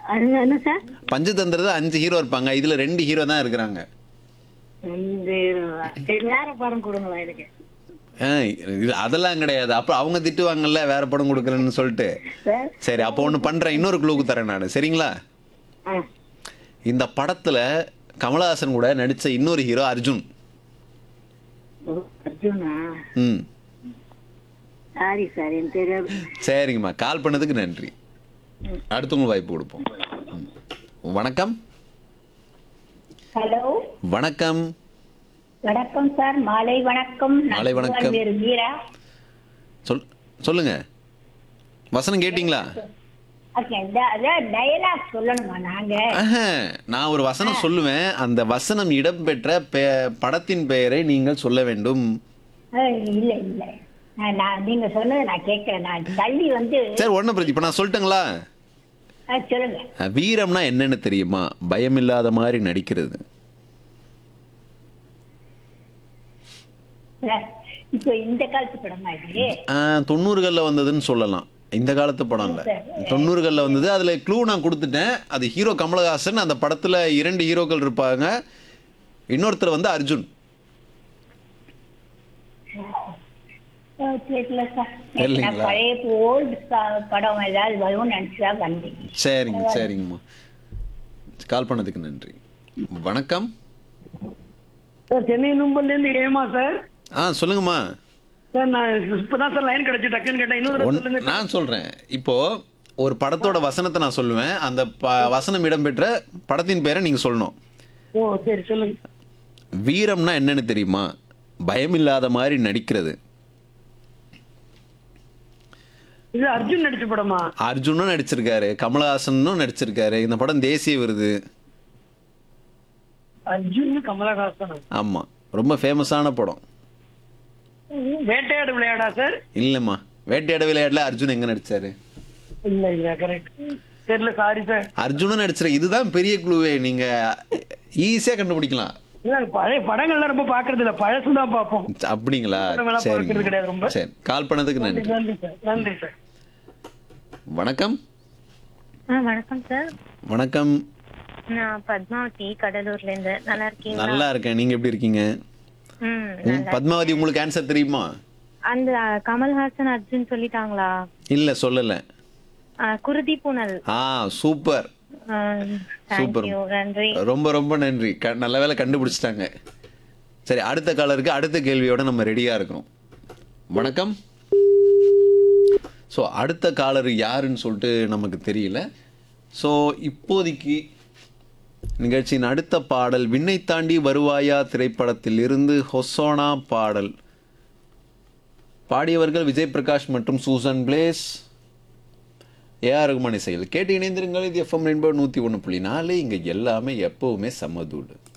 அது என்ன சார் பஞ்சதந்திரத்தில் அஞ்சு ஹீரோ இருப்பாங்க இதுல ரெண்டு ஹீரோ தான் இருக்கிறாங்க இந்த சரி வேற படம் கொடுங்களா எனக்கு ஆ, இது அதெல்லாம் கிடையாது அப்ப அவங்க திட்டுவாங்கல்ல வேற படம் கொடுக்குறேன்னு சொல்லிட்டு சார் சரி அப்போ ஒன்று பண்றேன் இன்னொரு குழுக்கு தரேன் நான் சரிங்களா ஆ இந்த படத்துல கமலஹாசன் கூட நடிச்ச இன்னொரு ஹீரோ அர்ஜுன் ஓ, அர்ஜுனா ம் சாரி சார் எனக்கு தெரியாது சரிங்கம்மா கால் பண்ணதுக்கு நன்றி அடுத்தவங்க வாய்ப்பு கொடுப்போம் ம். வணக்கம் ஹலோ வணக்கம் வணக்கம் சார் மாலை வணக்கம் நான் மாலை வணக்கம். பேரு மீரா சொல் சொல்லுங்க வசனம் கேட்டிங்களா ஓகே அதான் டயலாக் சொல்லணுமா நாங்க ஆஹா, நான் ஒரு வசனம் சொல்லுவேன் அந்த வசனம் இடம்பெற்ற பெ- படத்தின் பெயரை நீங்கள் சொல்ல வேண்டும் அஹ், இல்ல இல்ல நான் நான் நீங்க சொன்னதை நான் கேட்கிறேன் நான் தள்ளி வந்து சரி ஒன்றும் பிரச்சனை இப்போ நான் சொல்லட்டுங்களா அஹ், சொல்லுங்க அஹ், வீரம்னா என்னன்னு தெரியுமா பயமில்லாத மாதிரி நடிக்கிறது சார், இப்போ இந்த காலத்து படமா இது ஆஹ், தொண்ணூறுகள்ல வந்ததுன்னு சொல்லலாம் இந்த காலத்து படம் இல்ல தொண்ணூறுகள்ல வந்தது அதுல க்ளூ நான் கொடுத்துட்டேன் அது ஹீரோ கமலஹாசன் அந்த படத்துல இரண்டு ஹீரோக்கள் இருப்பாங்க இன்னொருத்தர் வந்து அர்ஜுன் அஹ், தெரியல சார் தெரியலீங்களா? நான் பழைய ஓல்டு படம் ஏதாவது வரும்னு நினைச்சுதான் வந்தேன் சரிங்க சரிங்கம்மா கால் பண்ணதுக்கு நன்றி வணக்கம் சார் சென்னை நும்பல்ல இருந்து ஏமா சார் ஆ சொல்லுங்கம்மா சார் நான் இப்பதான் சார் லைன் கிடைச்சு டக்குன்னு கேட்டேன் இன்னொரு தடவை ஒன்- சொல்லுங்க நான் சொல்றேன் இப்போ ஒரு படத்தோட வசனத்தை நான் சொல்லுவேன் அந்த ப- வசனம் இடம்பெற்ற படத்தின் பேரை நீங்க சொல்லணும் ஓ சரி சொல்லுங்க வீரம்னா என்னன்னு தெரியுமா பயமில்லாத மாதிரி நடிக்கிறது இது அர்ஜுன் நடிச்ச படமா அர்ஜுனும் நடிச்சிருக்காரு கமலஹாசனும் நடிச்சிருக்காரு இந்த படம் தேசிய விருது அர்ஜுன் கமலஹாசன் ஆமா ரொம்ப ஃபேமஸான படம் வேட்டையாடு விளையாடா சார் இல்லம்மா வேட்டையாட விளையாடல அர்ஜுன் எங்க நடிச்சாரு இல்ல இல்ல கரெக்ட் தெரியல சாரி சார் அர்ஜுனும் நடிச்சிரு இதுதான் பெரிய குழுவே நீங்க ஈஸியா கண்டுபிடிக்கலாம் இல்ல பழைய படங்கள்லாம் ரொம்ப பாக்குறது இல்ல பழசு தான் பார்ப்போம் அப்படிங்களா படமெல்லாம் பார்க்கறது கிடையாது ரொம்ப. சரிங்க சரி கால் பண்ணதுக்கு நன்றி நன்றி சார் நன்றி சார் வணக்கம் ஆ வணக்கம் சார் வணக்கம் நான் பத்மாவதி கடலூர்ல இருந்து நல்லா இருக்கீங்களா நல்லா இருக்கேன் நீங்க எப்படி இருக்கீங்க ம் உம், பத்மாவதி உங்களுக்கு ஆன்சர் தெரியுமா அந்த கமல்ஹாசன் அர்ஜுன் சொல்லிட்டாங்களா இல்ல சொல்லல ஆ, குருதி புனல் ஆ சூப்பர் சூப்பர் தேங்க்யூ நன்றி ரொம்ப ரொம்ப நன்றி க- நல்ல வேளை கண்டுபிடிச்சிட்டாங்க சரி அடுத்த காலருக்கு அடுத்த கேள்வியோட நம்ம ரெடியா இருக்கிறோம் வணக்கம் ஸோ அடுத்த காலர் யாருன்னு சொல்லிட்டு நமக்கு தெரியல ஸோ இப்போதைக்கு நிகழ்ச்சியின் அடுத்த பாடல் விண்ணை தாண்டி வருவாயா திரைப்படத்தில் இருந்து ஹொசோனா பாடல் பாடியவர்கள் விஜய் பிரகாஷ் மற்றும் சூசன் பிளேஸ் ஏஆர் ரகுமான் இசையில் கேட்டு இணைந்திருங்கள் இது எஃப்எம் ரெயின்போ நூற்றி ஒன்று புள்ளி நாலு இங்கே எல்லாமே எப்பவுமே சமதூடு